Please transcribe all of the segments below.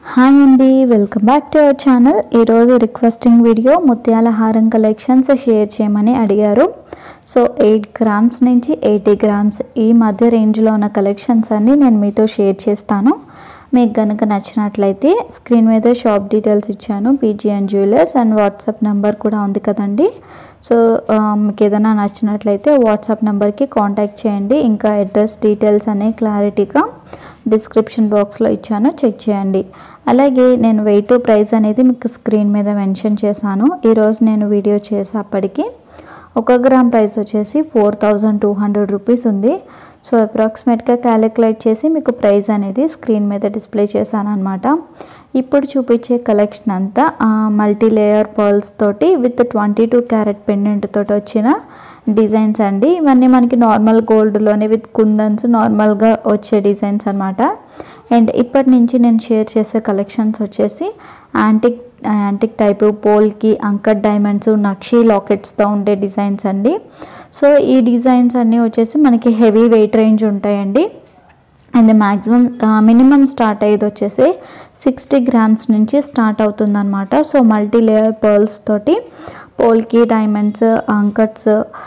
hi అండి welcome back to our channel ఈరోజు requesting video ముత్యాల హారం కలెక్షన్స్ షేర్ చేయమని అడిగారు సో ఎయిట్ గ్రామ్స్ నుంచి ఎయిటీ గ్రామ్స్ ఈ మధ్య రేంజ్లో ఉన్న కలెక్షన్స్ అన్నీ నేను మీతో షేర్ చేస్తాను మీకు కనుక నచ్చినట్లయితే స్క్రీన్ మీద షాప్ డీటెయిల్స్ ఇచ్చాను PGN jewellers and WhatsApp number కూడా ఉంది కదండి సో ఆ, మీకు ఏదైనా నచ్చినట్లయితే వాట్సాప్ నెంబర్కి కాంటాక్ట్ చేయండి ఇంకా అడ్రస్ డీటెయిల్స్ అనే క్లారిటీగా డిస్క్రిప్షన్ బాక్స్లో ఇచ్చాను చెక్ చేయండి అలాగే నేను వెయిట్ ప్రైస్ అనేది మీకు స్క్రీన్ మీద మెన్షన్ చేశాను ఈరోజు నేను వీడియో చేసేప్పటికి ఒక గ్రామ్ ప్రైస్ వచ్చేసి four thousand two hundred rupees ఉంది సో అప్రాక్సిమేట్గా క్యాలిక్యులేట్ చేసి మీకు ప్రైస్ అనేది స్క్రీన్ మీద డిస్ప్లే చేశాను అనమాట ఇప్పుడు చూపించే కలెక్షన్ అంతా మల్టీ లేయర్ పర్ల్స్ తోటి with twenty two carat pendant తోటి వచ్చిన డిజైన్స్ అండి ఇవన్నీ మనకి నార్మల్ గోల్డ్లోనే విత్ కుందన్స్ నార్మల్గా వచ్చే డిజైన్స్ అనమాట అండ్ ఇప్పటి నుంచి నేను షేర్ చేసే కలెక్షన్స్ వచ్చేసి antique antique type polki uncut diamonds nakshi లాకెట్స్తో ఉండే డిజైన్స్ అండి సో ఈ డిజైన్స్ అన్నీ వచ్చేసి మనకి హెవీ వెయిట్ రేంజ్ ఉంటాయండి అండ్ మ్యాక్సిమం మినిమం స్టార్ట్ అయ్యేది వచ్చేసి సిక్స్టీ గ్రామ్స్ నుంచి స్టార్ట్ అవుతుందన్నమాట సో మల్టీ లేయర్ పర్ల్స్ తోటి పోల్కి డైమండ్స్ అంకట్స్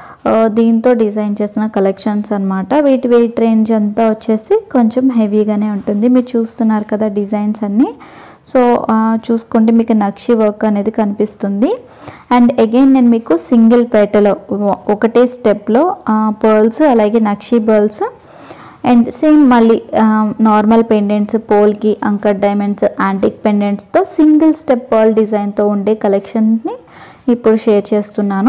దీంతో డిజైన్ చేసిన కలెక్షన్స్ అన్నమాట వీటి వెయిట్ రేంజ్ అంతా వచ్చేసి కొంచెం హెవీగానే ఉంటుంది మీరు చూస్తున్నారు కదా డిజైన్స్ అన్నీ సో ఆ, చూసుకుంటే మీకు నక్షి వర్క్ అనేది కనిపిస్తుంది అండ్ అగైన్ నేను మీకు సింగిల్ పేటలో ఒకటే స్టెప్లో పర్ల్స్ అలాగే నక్షి పర్ల్స్ అండ్ సేమ్ మళ్ళీ normal pendants polki uncut diamonds antique పెండెంట్స్తో సింగిల్ స్టెప్ పర్ల్ డిజైన్తో ఉండే కలెక్షన్ని ఇప్పుడు షేర్ చేస్తున్నాను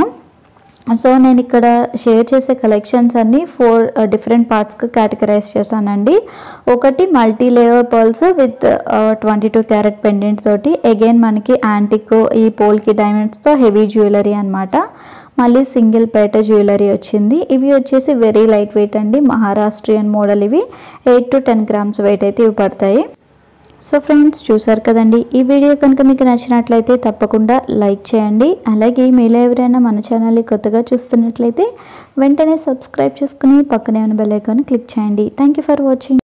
సో నేను ఇక్కడ షేర్ చేసే కలెక్షన్స్ అన్నీ ఫోర్ డిఫరెంట్ పార్ట్స్కి కేటగరైజ్ చేశానండి ఒకటి multi layer pearls with twenty two carat pendant తోటి అగైన్ మనకి యాంటిక్ ఈ పోల్కి డైమండ్స్తో హెవీ జ్యువెలరీ అనమాట మళ్ళీ సింగిల్ పేట జ్యువెలరీ వచ్చింది ఇవి వచ్చేసి వెరీ లైట్ వెయిట్ అండి మహారాష్ట్రియన్ మోడల్ ఇవి eight to ten grams weight అయితే ఇవి పడతాయి సో ఫ్రెండ్స్ చూసారు కదండి ఈ వీడియో కనుక మీకు నచ్చినట్లయితే తప్పకుండా లైక్ చేయండి అలాగే మీలో ఎవరైనా మన ఛానల్ని కొత్తగా చూస్తున్నట్లయితే వెంటనే సబ్స్క్రైబ్ చేసుకుని పక్కనే ఉన్న బెల్ ఐకాన్ క్లిక్ చేయండి థ్యాంక్ యూ ఫర్ వాచింగ్